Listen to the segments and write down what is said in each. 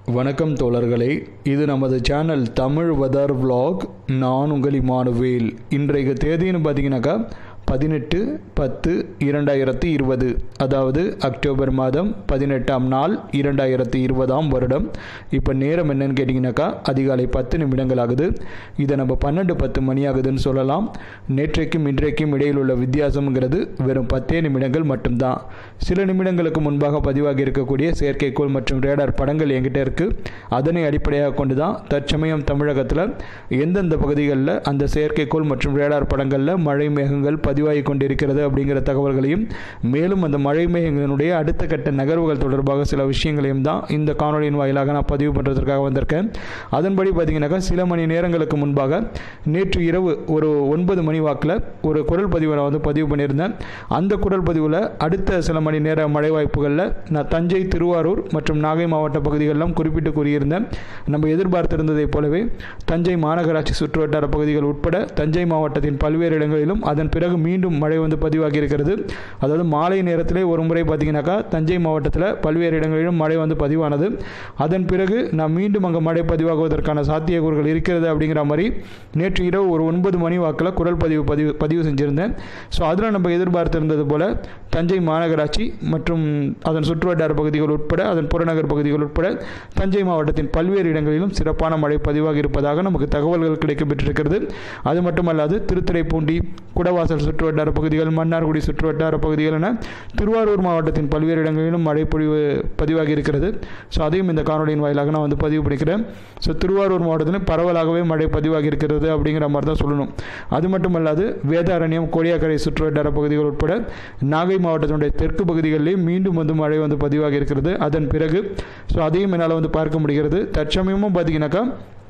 வணக்கம் தோழர்களே இது நமது சேனல் தமிழ் வெதர் vlog நான் உங்கள் இமானுவேல் இன்றைக்கு தேதின்னு பார்த்தீங்கன்னாக்கா பதினெட்டு பத்து இரண்டாயிரத்தி இருபது அதாவது அக்டோபர் மாதம் பதினெட்டாம் நாள் இரண்டாயிரத்தி இருபதாம் வருடம் இப்போ நேரம் என்னன்னு கேட்டிங்கனாக்கா அதிகாலை பத்து நிமிடங்கள் ஆகுது இதை நம்ம பன்னெண்டு பத்து மணி ஆகுதுன்னு சொல்லலாம் நேற்றைக்கும் இன்றைக்கும் இடையில் உள்ள வித்தியாசம்ங்கிறது வெறும் பத்தே நிமிடங்கள் மட்டும்தான் சில நிமிடங்களுக்கு முன்பாக பதிவாகி இருக்கக்கூடிய செயற்கைக்கோள் மற்றும் ரேடார் படங்கள் என்கிட்ட இருக்குது அதனை அடிப்படையாக கொண்டு தான் தற்சமயம் தமிழகத்தில் எந்தெந்த பகுதிகளில் அந்த செயற்கைக்கோள் மற்றும் ரேடார் படங்களில் மழை மேகங்கள் பதிவாகி கொண்டிருக்கிறது அப்படிங்கிற தகவல்களையும் மேலும் அந்த மழை மேகங்களினுடைய அடுத்த கட்ட நகர்வுகள் தொடர்பாக சில விஷயங்களையும் தான் இந்த காணொலியின் வாயிலாக நான் பதிவு பண்ணுறதுக்காக வந்திருக்கேன் அதன்படி பார்த்தீங்கன்னாக்கா சில மணி நேரங்களுக்கு முன்பாக நேற்று இரவு ஒரு ஒன்பது மணி வாக்கில் ஒரு குரல் பதிவை நான் வந்து பதிவு பண்ணியிருந்தேன் அந்த குரல் பதிவில் அடுத்த சில மணி நேர மழை வாய்ப்புகளில் நான் தஞ்சை திருவாரூர் மற்றும் நாகை மாவட்ட பகுதிகளெல்லாம் குறிப்பிட்டு கூறியிருந்தேன் நம்ம எதிர்பார்த்திருந்ததைப் போலவே தஞ்சை மாநகராட்சி சுற்றுவட்டார பகுதிகள் உட்பட தஞ்சை மாவட்டத்தின் பல்வேறு இடங்களிலும் அதன் பிறகு மீண்டும் மழை வந்து பதிவாகி இருக்கிறது அதாவது மாலை நேரத்திலே ஒரு முறை பார்த்தீங்கன்னாக்கா தஞ்சை மாவட்டத்தில் பல்வேறு இடங்களிலும் மழை வந்து பதிவானது அதன் பிறகு நான் மீண்டும் அங்கே மழை பதிவாகுவதற்கான சாத்தியக்கூறுகள் இருக்கிறது அப்படிங்கிற மாதிரி நேற்று இரவு ஒரு ஒன்பது மணி வாக்கில் குரல் பதிவு பதிவு பதிவு செஞ்சுருந்தேன் ஸோ அதில் நம்ம எதிர்பார்த்திருந்தது போல் தஞ்சை மாநகராட்சி மற்றும் அதன் சுற்றுவட்டார பகுதிகள் உட்பட அதன் புறநகர் பகுதிகள் உட்பட தஞ்சை மாவட்டத்தின் பல்வேறு இடங்களிலும் சிறப்பான மழை பதிவாகி இருப்பதாக நமக்கு தகவல்கள் கிடைக்கப்பெற்றிருக்கிறது அது மட்டுமல்லாது திருத்துறைப்பூண்டி குடவாசல் சுற்றுவட்டார பகுதிகள் மன்னார்குடி சுற்றுவட்டார பகுதிகள் என திருவாரூர் மாவட்டத்தின் பல்வேறு இடங்களிலும் மழை பொழிவு பதிவாகி இருக்கிறது ஸோ அதையும் இந்த காணொலியின் வாயிலாக நான் வந்து பதிவு பண்ணிக்கிறேன் ஸோ திருவாரூர் மாவட்டத்தில் பரவலாகவே மழை பதிவாகி இருக்கிறது அப்படிங்கிற மாதிரி தான் சொல்லணும் அது மட்டுமல்லாது வேதாரண்யம் கோடியாக்கரை சுற்றுவட்டார பகுதிகள் உட்பட நாகை மாவட்டத்தினுடைய தெற்கு பகுதிகளிலேயும் மீண்டும் வந்து மழை வந்து பதிவாகி இருக்கிறது அதன் பிறகு ஸோ அதையும் என்னால் வந்து பார்க்க முடிகிறது தற்சமயமும் பார்த்தீங்கன்னாக்கா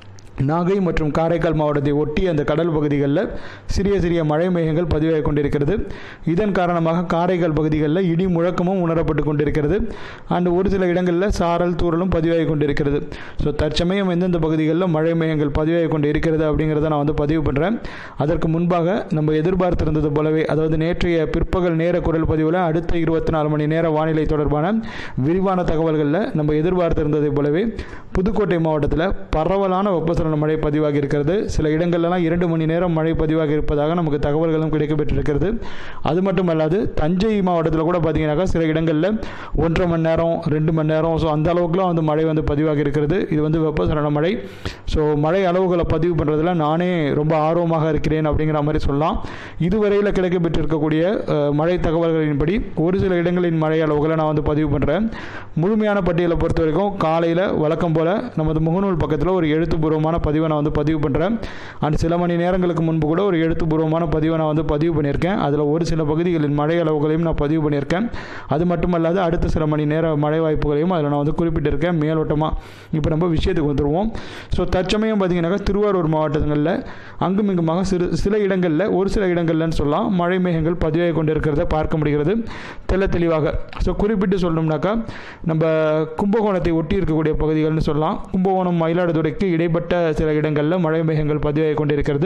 நாகை மற்றும் காரைக்கால் மாவட்டத்தை ஒட்டி அந்த கடல் பகுதிகளில் சிறிய சிறிய மழை மேகங்கள் பதிவாகி கொண்டிருக்கிறது இதன் காரணமாக காரைக்கால் பகுதிகளில் இடி முழக்கமும் உணரப்பட்டு கொண்டிருக்கிறது அண்ட் ஒரு சில இடங்களில் சாரல் தூறலும் பதிவாகி கொண்டிருக்கிறது ஸோ தற்சமயம் எந்தெந்த பகுதிகளில் மழை மேகங்கள் பதிவாகி கொண்டு இருக்கிறது அப்படிங்கிறத நான் வந்து பதிவு பண்ணுறேன் அதற்கு முன்பாக நம்ம எதிர்பார்த்திருந்தது போலவே அதாவது நேற்றைய பிற்பகல் நேர குரல் பதிவில் அடுத்த இருபத்தி நாலு மணி நேர வானிலை தொடர்பான விரிவான தகவல்களில் நம்ம எதிர்பார்த்திருந்ததை போலவே புதுக்கோட்டை மாவட்டத்தில் பரவலான வெப்பசலன மழை பதிவாகி இருக்கிறது சில இடங்கள்லாம் இரண்டு மணி நேரம் மழை பதிவாகி இருப்பதாக நமக்கு தகவல்களும் கிடைக்கப்பெற்றிருக்கிறது அது மட்டுமல்லாது தஞ்சை மாவட்டத்தில் கூட பார்த்தீங்கன்னாக்கா சில இடங்களில் ஒன்றரை மணி நேரம் ரெண்டு மணி நேரம் ஸோ அந்த அளவுக்குலாம் வந்து மழை வந்து பதிவாகி இருக்கிறது இது வந்து வெப்பசலன மழை ஸோ மழை அளவுகளை பதிவு பண்ணுறதுல நானே ரொம்ப ஆர்வமாக இருக்கிறேன் அப்படிங்கிற மாதிரி சொல்லலாம் இதுவரையில் கிடைக்கப்பெற்றிருக்கக்கூடிய அஹ், மழை தகவல்களின்படி ஒரு சில இடங்களின் மழை அளவுகளை நான் வந்து பதிவு பண்ணுறேன் முழுமையான பட்டியலை பொறுத்த வரைக்கும் காலையில் வழக்கம் போல் நமது முகநூல் பக்கத்தில் ஒரு எழுத்துப்பூர்வமான பதிவை நான் வந்து பதிவு பண்ணுறேன் அண்ட் சில மணி நேரங்களுக்கு முன்பு கூட ஒரு எழுத்துப்பூர்வமான பதிவை நான் வந்து பதிவு பண்ணியிருக்கேன் அதில் ஒரு சில பகுதிகளின் மழை அளவுகளையும் நான் பதிவு பண்ணியிருக்கேன் அது மட்டுமல்லாது அடுத்த சில மணி நேர மழை வாய்ப்புகளையும் அதில் நான் வந்து குறிப்பிட்டிருக்கேன் மேலோட்டமாக இப்போ நம்ம விஷயத்துக்கு வந்துடுவோம் ஸோ தற்சமயம் பார்த்தீங்கன்னாக்கா திருவாரூர் மாவட்டங்களில் அங்கும் இங்குமாக சிறு சில இடங்களில் ஒரு சில இடங்கள்லன்னு சொல்லலாம் மழை மேகங்கள் பதிவாகி கொண்டிருக்கிறத பார்க்க முடிகிறது தெள்ள தெளிவாக ஸோ குறிப்பிட்டு சொல்லணும்னாக்கா நம்ம கும்பகோணத்தை ஒட்டி இருக்கக்கூடிய பகுதிகள்னு சொல்லலாம் கும்பகோணம் மயிலாடுதுறைக்கு இடைப்பட்ட சில இடங்களில் மழை மேகங்கள் பதிவாகி கொண்டிருக்கிறது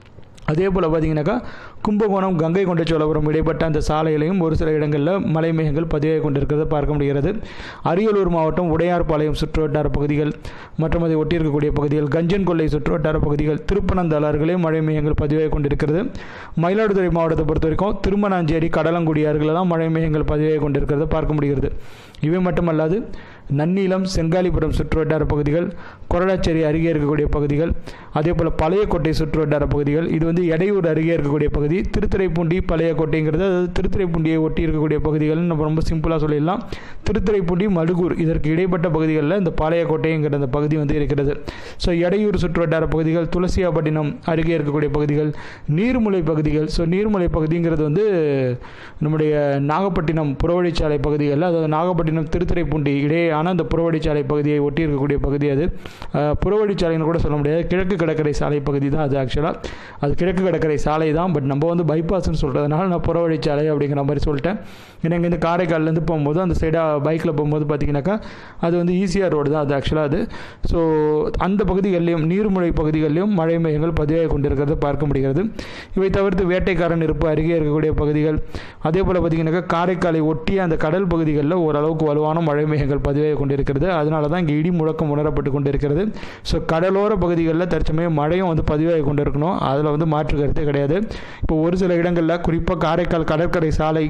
அதே போல் பார்த்தீங்கன்னாக்கா கும்பகோணம் கங்கை கொண்ட சோழபுரம் இடைப்பட்ட அந்த சாலையிலையும் ஒரு சில இடங்களில் மலை மேகங்கள் பதிவாகி கொண்டிருக்கிறத பார்க்க முடிகிறது அரியலூர் மாவட்டம் உடையார்பாளையம் சுற்றுவட்டார பகுதிகள் மற்றும் அதை ஒட்டியிருக்கக்கூடிய பகுதிகள் கஞ்சன் கொள்ளை சுற்றுவட்டார பகுதிகள் திருப்பனந்தாளர்களே மழை மேகங்கள் பதிவாகி கொண்டிருக்கிறது மயிலாடுதுறை மாவட்டத்தை பொறுத்த வரைக்கும் திருமணாஞ்சேரி கடலங்குடி அருகிலெல்லாம் மழை மேகங்கள் பதிவாகி கொண்டிருக்கிறத பார்க்க முடிகிறது இவை மட்டுமல்லாது நன்னீலம் செங்காலிபுரம் சுற்றுவட்டார பகுதிகள் கொரடாச்சேரி அருகே இருக்கக்கூடிய பகுதிகள் அதே போல் பழையக்கோட்டை சுற்றுவட்டார பகுதிகள் இது வந்து எடையூர் அருகே இருக்கக்கூடிய பகுதி திருத்துறைப்பூண்டி பழையக்கோட்டைங்கிறது அதாவது திருத்துறைப்பூண்டியை ஒட்டி இருக்கக்கூடிய பகுதிகள்னு நம்ம ரொம்ப சிம்பிளாக சொல்லிடலாம் திருத்துறைப்பூண்டி மடுகூர் இதற்கு இடைப்பட்ட பகுதிகளில் இந்த பாளையக்கோட்டைங்கிற அந்த பகுதி வந்து இருக்கிறது ஸோ எடையூர் சுற்றுவட்டார பகுதிகள் துளசியாப்பட்டினம் அருகே இருக்கக்கூடிய பகுதிகள் நீர்முலை பகுதிகள் ஸோ நீர்முலை பகுதிங்கிறது வந்து நம்முடைய நாகப்பட்டினம் புறவழிச்சாலை பகுதிகளில் அதாவது நாகப்பட்டினம் திருத்துறைப்பூண்டி இடையேயான அந்த புறவழிச்சாலை பகுதியை ஒட்டி இருக்கக்கூடிய பகுதி அது அஹ், புறவழிச்சாலைன்னு கூட சொல்ல முடியாது கிழக்கு கடற்கரை சாலை பகுதி தான் அது ஆக்சுவலாக அது கிழக்கு கடற்கரை சாலை தான் பட் நம்ம வந்து பைபாஸ்னு சொல்கிறதுனால நான் புறவழிச்சாலை அப்படிங்கிற மாதிரி சொல்லிட்டேன் ஏன்னா இங்கேருந்து காரைக்கால்லேருந்து போகும்போது அந்த சைடாக பைக்கில் போகும்போது பார்த்தீங்கன்னாக்கா அது வந்து ஈசிஆர் ரோடு தான் அது ஆக்சுவலாக அது ஸோ அந்த பகுதிகளிலும் நீர்முறை பகுதிகளிலும் மழை மேகங்கள் பதிவாகி கொண்டிருக்கிறத பார்க்க முடிகிறது இவை தவிர்த்து வேட்டைக்காரன் இருப்பு அருகே இருக்கக்கூடிய பகுதிகள் அதே போல் பார்த்தீங்கன்னாக்கா காரைக்காலை ஒட்டிய அந்த கடல் பகுதிகளில் ஓரளவுக்கு வலுவான மழை மேகங்கள் பதிவாகி பதிவாகி கொண்டிருக்கிறது அதனால தான் இங்கே இடி முழக்கம் உணரப்பட்டு கொண்டிருக்கிறது ஸோ கடலோர பகுதிகளில் தற்சமயம் மழையும் வந்து பதிவாகி கொண்டிருக்கணும் அதில் வந்து மாற்று கருத்தே கிடையாது இப்போ ஒரு சில இடங்களில் குறிப்பாக காரைக்கால் கடற்கரை சாலை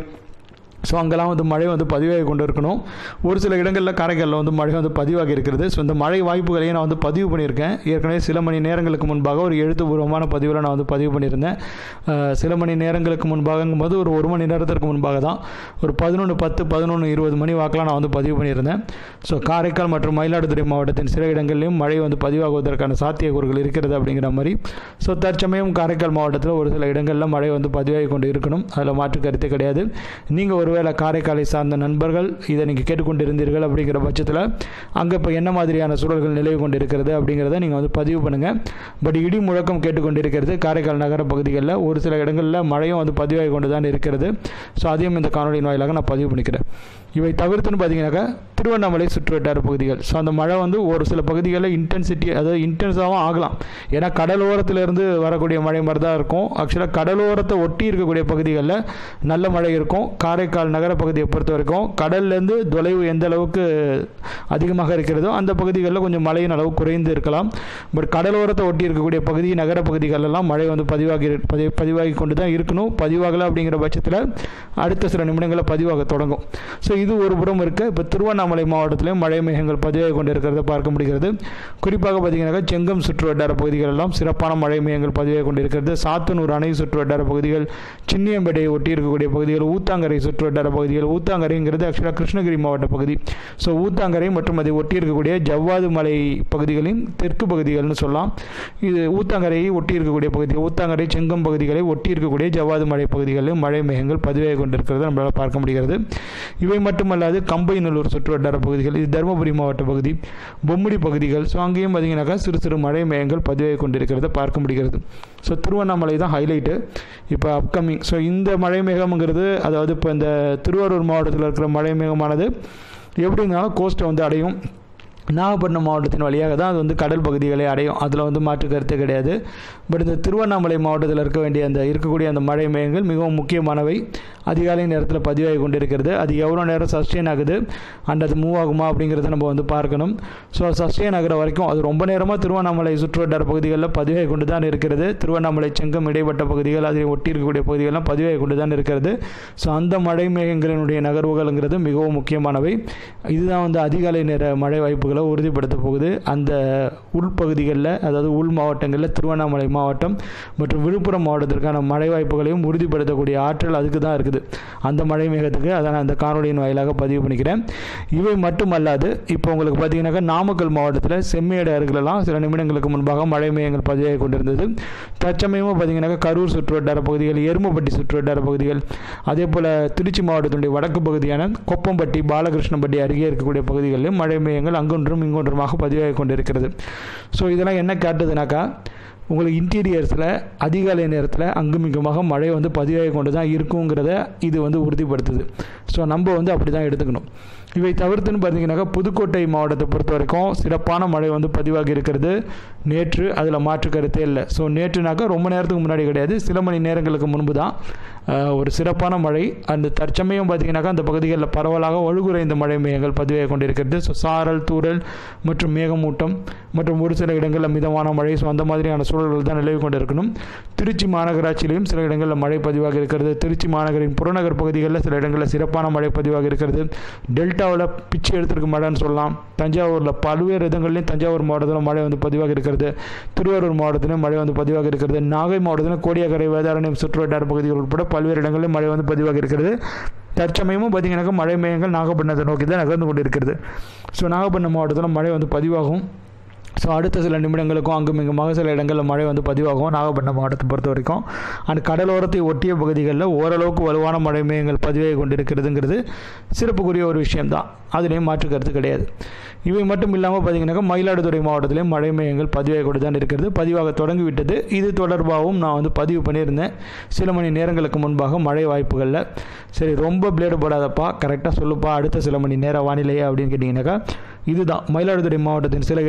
ஸோ அங்கெல்லாம் வந்து மழை வந்து பதிவாகி கொண்டு இருக்கணும் ஒரு சில இடங்களில் காரைக்காலில் வந்து மழை வந்து பதிவாகி இருக்கிறது ஸோ இந்த மழை வாய்ப்புகளையும் நான் வந்து பதிவு பண்ணியிருக்கேன் ஏற்கனவே சில மணி நேரங்களுக்கு முன்பாக ஒரு எழுத்துப்பூர்வமான பதிவில் நான் வந்து பதிவு பண்ணியிருந்தேன் அஹ், சில மணி நேரங்களுக்கு முன்பாகங்கும்போது ஒரு ஒரு மணி நேரத்திற்கு முன்பாக தான் ஒரு பதினொன்று பத்து பதினொன்று இருபது மணி வாக்கெலாம் நான் வந்து பதிவு பண்ணியிருந்தேன் ஸோ காரைக்கால் மற்றும் மயிலாடுதுறை மாவட்டத்தின் சில இடங்களிலும் மழை வந்து பதிவாகுவதற்கான சாத்தியக்கூறுகள் இருக்கிறது அப்படிங்கிற மாதிரி ஸோ தற்சமயம் காரைக்கால் மாவட்டத்தில் ஒரு சில இடங்களில் மழை வந்து பதிவாகி கொண்டு இருக்கணும் அதில் மாற்று கருத்தே கிடையாது நீங்கள் ஒருவேளை காரைக்காலை சார்ந்த நண்பர்கள் இதை நீங்கள் கேட்டுக்கொண்டிருந்தீர்கள் அப்படிங்கிற பட்சத்தில் அங்கே இப்போ என்ன மாதிரியான சூழல்கள் நிலவி கொண்டு இருக்கிறது அப்படிங்கிறத நீங்கள் வந்து பதிவு பண்ணுங்கள் பட் இடி முழக்கம் கேட்டுக்கொண்டிருக்கிறது காரைக்கால் நகர பகுதிகளில் ஒரு சில இடங்களில் மழையும் வந்து பதிவாகி கொண்டு தான் இருக்கிறது ஸோ அதையும் இந்த காணொலியின் வாயிலாக நான் பதிவு பண்ணிக்கிறேன் இவை தவிர்த்துன்னு பார்த்தீங்கன்னாக்கா திருவண்ணாமலை சுற்றுவட்டார பகுதிகள் ஸோ அந்த மழை வந்து ஒரு சில பகுதிகளில் இன்டென்சிட்டி அதாவது இன்டென்ஸாகவும் ஆகலாம் ஏன்னா கடலோரத்திலிருந்து வரக்கூடிய மழை மாதிரி தான் இருக்கும் ஆக்சுவலாக கடலோரத்தை ஒட்டி இருக்கக்கூடிய பகுதிகளில் நல்ல மழை இருக்கும் காரைக்கால் நகர பகுதியை பொறுத்த வரைக்கும் கடல்லேருந்து தொலைவு எந்த அளவுக்கு அதிகமாக இருக்கிறதோ அந்த பகுதிகளில் கொஞ்சம் மழையின் அளவு குறைந்து இருக்கலாம் பட் கடலோரத்தை ஒட்டி இருக்கக்கூடிய பகுதி நகர பகுதிகளெல்லாம் மழை வந்து பதிவாகி இரு- பதி- பதிவாகி கொண்டு தான் இருக்கணும் பதிவாகலை அப்படிங்கிற பட்சத்தில் அடுத்த சில நிமிடங்களில் பதிவாக தொடங்கும் ஸோ இது ஒரு புறம் இருக்க இப்போ திருவண்ணாமலை மாவட்டத்திலையும் மழை மேகங்கள் பதிவாகி கொண்டு இருக்கிறத பார்க்க முடிகிறது குறிப்பாக பார்த்தீங்கன்னாக்கா செங்கம் சுற்று வட்டார பகுதிகள் எல்லாம் சிறப்பான மழை மேகங்கள் பதிவாகி கொண்டிருக்கிறது சாத்தனூர் அணை சுற்று வட்டார பகுதிகள் சின்னியம்பேட்டையை ஒட்டி இருக்கக்கூடிய பகுதிகள் ஊத்தாங்கரை சுற்று வட்டார பகுதிகள் ஊத்தாங்கரைங்கிறது ஆக்சுவலாக கிருஷ்ணகிரி மாவட்ட பகுதி ஸோ ஊத்தாங்கரை மற்றும் அதை ஒட்டி இருக்கக்கூடிய ஜவ்வாது மலை பகுதிகளின் தெற்கு பகுதிகள்னு சொல்லலாம் இது ஊத்தாங்கரையை ஒட்டி இருக்கக்கூடிய பகுதி ஊத்தாங்கரை செங்கம் பகுதிகளை ஒட்டி இருக்கக்கூடிய ஜவ்வாது மலை பகுதிகளிலும் மழை மேகங்கள் பதிவாகி கொண்டிருக்கிறது நம்மளால் பார்க்க முடிகிறது இவை மட்டுமல்லாது கம்பைநல்லூர் சுற்றுவட்டார பகுதிகள் இது தருமபுரி மாவட்ட பகுதி பொம்முடி பகுதிகள் ஸோ அங்கேயும் பார்த்தீங்கன்னாக்கா சிறு சிறு மழை மேகங்கள் பதிவாகி கொண்டிருக்கிறத பார்க்க முடிகிறது ஸோ திருவண்ணாமலை தான் ஹைலைட்டு இப்போ அப்கமிங் ஸோ இந்த மழை மேகம்ங்கிறது அதாவது இப்போ இந்த திருவாரூர் மாவட்டத்தில் இருக்கிற மழை மேகமானது எப்படி இருந்தாலும் கோஸ்ட்டை வந்து அடையும் நாகப்பட்டினம் மாவட்டத்தின் வழியாக தான் அது வந்து கடல் பகுதிகளை அடையும் அதில் வந்து மாற்று கருத்தே கிடையாது பட் இந்த திருவண்ணாமலை மாவட்டத்தில் இருக்க வேண்டிய அந்த இருக்கக்கூடிய அந்த மழை மேகங்கள் மிகவும் முக்கியமானவை அதிகாலை நேரத்தில் பதிவாகி கொண்டிருக்கிறது அது எவ்வளோ நேரம் சஸ்டெயின் ஆகுது அண்ட் அது மூவ் ஆகுமா அப்படிங்கிறத நம்ம வந்து பார்க்கணும் ஸோ சஸ்டெயின் ஆகிற வரைக்கும் அது ரொம்ப நேரமாக திருவண்ணாமலை சுற்றுவட்டார பகுதிகளில் பதிவாகி கொண்டு தான் இருக்கிறது திருவண்ணாமலை செங்கம் இடைப்பட்ட பகுதிகள் அதை ஒட்டி இருக்கக்கூடிய பகுதிகளெல்லாம் பதிவாகி கொண்டு தான் இருக்கிறது ஸோ அந்த மழை மேகங்களினுடைய நகர்வுகள்ங்கிறது மிகவும் முக்கியமானவை இதுதான் வந்து அதிகாலை நேர மழை வாய்ப்புகளை உறுதிப்படுத்த போகுது அந்த உள்பகுதிகளில் அதாவது உள் மாவட்டங்களில் திருவண்ணாமலை மாவட்டம் மற்றும் விழுப்புரம் மாவட்டத்திற்கான மழை வாய்ப்புகளையும் உறுதிப்படுத்தக்கூடிய ஆற்றல் அதுக்கு தான் இருக்குது அந்த மழை மேகத்துக்கு அதை நான் அந்த காணொலியின் வாயிலாக பதிவு பண்ணிக்கிறேன் இவை மட்டுமல்லாது இப்போ உங்களுக்கு பார்த்தீங்கன்னாக்கா நாமக்கல் மாவட்டத்தில் செம்மேடு அருகிலலாம் சில நிமிடங்களுக்கு முன்பாக மழை மேகங்கள் பதிவாகி கொண்டிருந்தது தற்சமயமாக பார்த்தீங்கன்னாக்கா கரூர் சுற்றுவட்டார பகுதிகள் எருமப்பட்டி சுற்றுவட்டார பகுதிகள் அதே போல் திருச்சி மாவட்டத்தினுடைய வடக்கு பகுதியான கொப்பம்பட்டி பாலகிருஷ்ணப்பட்டி அருகே இருக்கக்கூடிய பகுதிகளிலும் மழை மேகங்கள் அங்கொன்றும் இங்கொன்றுமாக பதிவாகி கொண்டிருக்கிறது ஸோ இதெல்லாம் என்ன காட்டுதுனாக்கா உங்களுக்கு இன்டீரியர்ஸில் அதிகாலை நேரத்தில் அங்குமிங்குமாக மழை வந்து பதிவாகி கொண்டு தான் இருக்குங்கிறத இது வந்து உறுதிப்படுத்துது ஸோ நம்ம வந்து அப்படி தான் எடுத்துக்கணும் இவை தவிர்த்துன்னு பார்த்தீங்கன்னாக்கா புதுக்கோட்டை மாவட்டத்தை பொறுத்த வரைக்கும் சிறப்பான மழை வந்து பதிவாகி இருக்கிறது நேற்று அதில் மாற்று கருத்தே இல்லை ஸோ நேற்றுனாக்கா ரொம்ப நேரத்துக்கு முன்னாடி கிடையாது சில மணி நேரங்களுக்கு முன்பு தான் ஆஹ், ஒரு சிறப்பான மழை அந்த தற்சமயம் பார்த்தீங்கன்னாக்கா அந்த பகுதிகளில் பரவலாக ஒழுகுறைந்த மழை மேகங்கள் பதிவாகி கொண்டிருக்கிறது ஸோ சாரல் தூறல் மற்றும் மேகமூட்டம் மற்றும் ஒரு சில இடங்களில் மிதமான மழை ஸோ அந்த மாதிரியான சூழல்கள் தான் நிலவி கொண்டிருக்கணும் திருச்சி மாநகராட்சியிலையும் சில இடங்களில் மழை பதிவாக இருக்கிறது திருச்சி மாநகரின் புறநகர் பகுதிகளில் சில இடங்களில் சிறப்பான மழை பதிவாக இருக்கிறது டெல்டாவில் பிச்சு எடுத்திருக்கு மழைன்னு சொல்லலாம் தஞ்சாவூரில் பல்வேறு இடங்கள்லையும் தஞ்சாவூர் மாவட்டத்தில் மழை வந்து பதிவாக இருக்கிறது திருவாரூர் மாவட்டத்திலும் மழை வந்து பதிவாக இருக்கிறது நாகை மாவட்டத்தில் கோடியக்கரை வேதாரண்யம் சுற்றுவட்டார பகுதிகள் உட்பட பல்வேறு இடங்களிலும் மழை வந்து பதிவாக இருக்கிறது தற்சமயமும் பார்த்தீங்கன்னாக்கா மழை மேகங்கள் நாகப்பட்டினத்தை நோக்கி தான் நகர்ந்து கொண்டிருக்கிறது ஸோ நாகப்பட்டினம் மாவட்டத்தில் மழை வந்து பதிவாகும் ஸோ அடுத்த சில நிமிடங்களுக்கும் அங்கும் இங்குமாக சில இடங்களில் மழை வந்து பதிவாகும் நாகப்பட்டினம் மாவட்டத்தை பொறுத்த வரைக்கும் அண்ட் கடலோரத்தை ஒட்டிய பகுதிகளில் ஓரளவுக்கு வலுவான மழை மேகங்கள் பதிவாகி கொண்டிருக்கிறதுங்கிறது சிறப்புக்குரிய ஒரு விஷயம்தான் அதுலேயும் மாற்று கருத்து கிடையாது இவை மட்டும் இல்லாமல் பார்த்தீங்கன்னாக்கா மயிலாடுதுறை மாவட்டத்திலையும் மழை மேகங்கள் பதிவாகி கொண்டு தான் இருக்கிறது பதிவாக தொடங்கிவிட்டது இது தொடர்பாகவும் நான் வந்து பதிவு பண்ணியிருந்தேன் சில மணி நேரங்களுக்கு முன்பாக மழை வாய்ப்புகளில் சரி ரொம்ப பிளேடு போடாதப்பா கரெக்டாக சொல்லுப்பா அடுத்த சில மணி நேர வானிலையே அப்படின்னு கேட்டிங்கனாக்கா இதுதான் மயிலாடுதுறை மாவட்டத்தின் சில இடங்கள்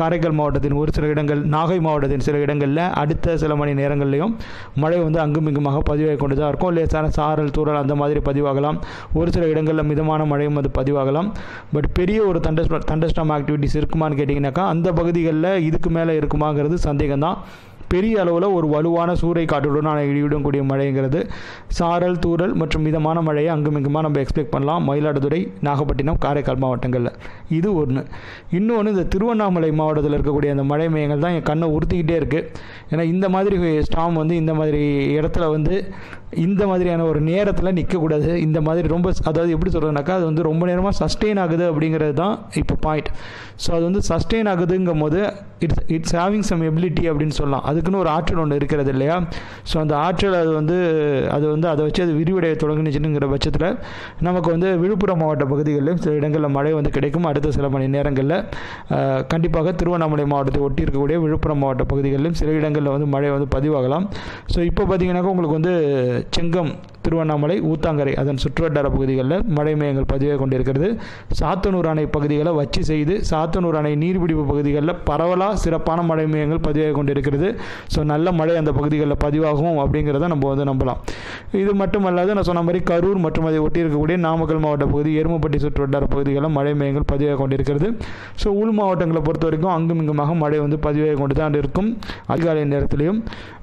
காரைக்கால் மாவட்டத்தின் ஒரு சில இடங்கள் நாகை மாவட்டத்தின் சில இடங்களில் அடுத்த சில மணி நேரங்கள்லையும் மழை வந்து அங்கும் இங்குமாக பதிவாகி கொண்டு தான் இருக்கும் லேசான சாரல் தூறல் அந்த மாதிரி பதிவாகலாம் ஒரு சில இடங்களில் மிதமான மழையும் அது பதிவாகலாம் பட் பெரிய ஒரு தண்டஸ்ட தண்டஸ்டாம் ஆக்டிவிட்டிஸ் இருக்குமான்னு கேட்டிங்கனாக்கா அந்த பகுதிகளில் இதுக்கு மேலே இருக்குமாங்கிறது சந்தேகம் தான் பெரிய அளவில் ஒரு வலுவான சூறை காற்றுடனான இடியுடன் கூடிய மழைங்கிறது சாரல் தூறல் மற்றும் மிதமான மழையை அங்கும் இங்குமா நம்ம எக்ஸ்பெக்ட் பண்ணலாம் மயிலாடுதுறை நாகப்பட்டினம் காரைக்கால் மாவட்டங்களில் இது ஒன்று இன்னொன்று இந்த திருவண்ணாமலை மாவட்டத்தில் இருக்கக்கூடிய அந்த மழை மையங்கள் தான் என் கண்ணை உறுத்திக்கிட்டே இருக்குது ஏன்னா இந்த மாதிரி ஸ்டாம் வந்து இந்த மாதிரி இடத்துல வந்து இந்த மாதிரியான ஒரு நேரத்தில் நிற்கக்கூடாது இந்த மாதிரி ரொம்ப அதாவது எப்படி சொல்கிறதுனாக்கா அது வந்து ரொம்ப நேரமாக சஸ்டெயின் ஆகுது அப்படிங்கிறது தான் இப்போ பாயிண்ட் ஸோ அது வந்து சஸ்டெயின் ஆகுதுங்கும் போது it's it's having some ability அப்படின்னு சொல்லலாம் அதுக்குன்னு ஒரு ஆற்றல் ஒன்று இருக்கிறது இல்லையா ஸோ அந்த ஆற்றல் அது வந்து அது வந்து அதை வச்சு அது விரிவடைய தொடங்குனுச்சுங்கிற பட்சத்தில் நமக்கு வந்து விழுப்புரம் மாவட்ட பகுதிகளிலும் சில இடங்களில் மழை வந்து கிடைக்கும் அடுத்த சில மணி நேரங்களில் அஹ், கண்டிப்பாக திருவண்ணாமலை மாவட்டத்தை ஒட்டி இருக்கக்கூடிய விழுப்புரம் மாவட்ட பகுதிகளிலும் சில இடங்களில் வந்து மழை வந்து பதிவாகலாம் ஸோ இப்போ பார்த்தீங்கன்னாக்கா உங்களுக்கு வந்து செங்கம் திருவண்ணாமலை ஊத்தாங்கரை அதன் சுற்றுவட்டார பகுதிகளில் மழை மையங்கள் பதிவாக கொண்டிருக்கிறது சாத்தனூர் அணை பகுதிகளை வச்சு செய்து சாத்தனூர் அணை நீர்பிடிப்பு பகுதிகளில் பரவலாக சிறப்பான மழை மையங்கள் பதிவாக கொண்டிருக்கிறது ஸோ நல்ல மழை அந்த பகுதிகளில் பதிவாகும் அப்படிங்கிறத நம்ம வந்து நம்பலாம் இது மட்டுமல்லாது நான் சொன்ன மாதிரி கரூர் மற்றும் அதை ஒட்டி இருக்கக்கூடிய நாமக்கல் மாவட்ட பகுதி எருமப்பட்டி சுற்றுவட்டார பகுதிகளில் மழை மையங்கள் பதிவாக கொண்டிருக்கிறது ஸோ உள் மாவட்டங்களை பொறுத்த வரைக்கும் அங்கும் இங்குமாக மழை வந்து பதிவாகி கொண்டு தான் இருக்கும் அதிகாலை நேரத்திலையும்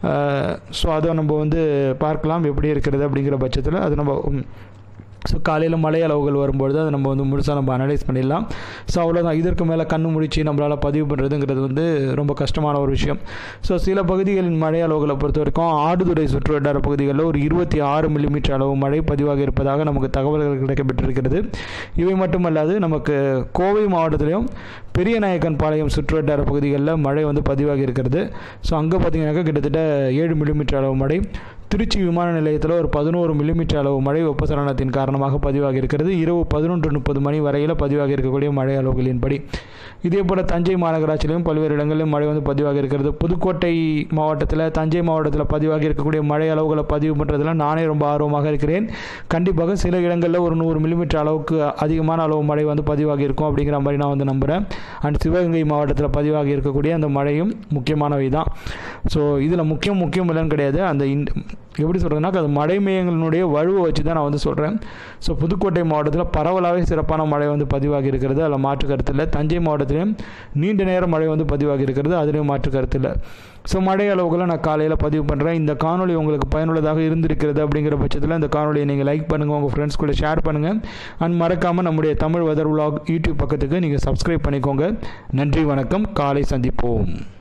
ஸோ அதை நம்ம வந்து பார்க்கலாம் எப்படி இருக்கிறது அப்படிங்கிற பட்சத்தில் அது நம்ம உம், ஸோ காலையில் மழை அளவுகள் வரும்பொழுது அதை நம்ம வந்து முழுசாக நம்ம அனலைஸ் பண்ணிடலாம் ஸோ அவ்வளோதான் இதற்கு மேலே கண்ணு முடிச்சு நம்மளால் பதிவு பண்ணுறதுங்கிறது வந்து ரொம்ப கஷ்டமான ஒரு விஷயம் ஸோ சில பகுதிகளின் மழை அளவுகளை பொறுத்த வரைக்கும் ஆடுதுறை சுற்றுவட்டார பகுதிகளில் ஒரு இருபத்தி ஆறு மில்லிமீட்டர் அளவு மழை பதிவாக இருப்பதாக நமக்கு தகவல்கள் கிடைக்கப்பட்டிருக்கிறது இவை மட்டுமல்லாது நமக்கு கோவை மாவட்டத்திலையும் பெரிய நாயக்கன் பாளையம் சுற்றுவட்டார பகுதிகளில் மழை வந்து பதிவாகி இருக்கிறது ஸோ அங்கே பார்த்தீங்கன்னாக்கா கிட்டத்தட்ட ஏழு மில்லிமீட்டர் அளவு மழை திருச்சி விமான நிலையத்தில் ஒரு பதினோரு மில்லிமீட்டர் அளவு மழை வெப்பசலனத்தின் காரணமாக பதிவாகி இருக்கிறது இரவு பதினொன்று முப்பது மணி வரையில் பதிவாகி இருக்கக்கூடிய மழை அளவுகளின்படி இதே போல் தஞ்சை மாநகராட்சியிலும் பல்வேறு இடங்களிலும் மழை வந்து பதிவாகி இருக்கிறது புதுக்கோட்டை மாவட்டத்தில் தஞ்சை மாவட்டத்தில் பதிவாகி இருக்கக்கூடிய மழை அளவுகளை பதிவு பண்ணுறதுல நானே ரொம்ப ஆர்வமாக இருக்கிறேன் கண்டிப்பாக சில இடங்களில் ஒரு நூறு மில்லிமீட்டர் அளவுக்கு அதிகமான அளவு மழை வந்து பதிவாகி இருக்கும் அப்படிங்கிற மாதிரி நான் வந்து நம்புகிறேன் அண்ட் சிவகங்கை மாவட்டத்தில் பதிவாகி இருக்கக்கூடிய அந்த மழையும் முக்கியமானவை தான் ஸோ இதில் முக்கியம் முக்கியம் இல்லைன்னு கிடையாது அந்த இன் எப்படி சொல்கிறதுனா அது மழை மையங்களினுடைய வலுவை வச்சு தான் நான் வந்து சொல்கிறேன் ஸோ புதுக்கோட்டை மாவட்டத்தில் பரவலாகவே சிறப்பான மழை வந்து பதிவாகி இருக்கிறது அதில் மாற்று கருத்து இல்லை தஞ்சை மாவட்டத்திலையும் நீண்ட நேரம் மழை வந்து பதிவாகி இருக்கிறது அதுலேயும் மாற்று கருத்து இல்லை ஸோ மழை அளவுகளை நான் காலையில் பதிவு பண்ணுறேன் இந்த காணொளி உங்களுக்கு பயனுள்ளதாக இருந்திருக்கிறது அப்படிங்கிற பட்சத்தில் இந்த காணொலியை நீங்கள் லைக் பண்ணுங்கள் உங்கள் ஃப்ரெண்ட்ஸ் கூட ஷேர் பண்ணுங்கள் அண்ட் மறக்காமல் நம்முடைய தமிழ் வெதர் vlog யூடியூப் பக்கத்துக்கு நீங்கள் சப்ஸ்கிரைப் பண்ணிக்கோங்க நன்றி வணக்கம் காலை சந்திப்போம்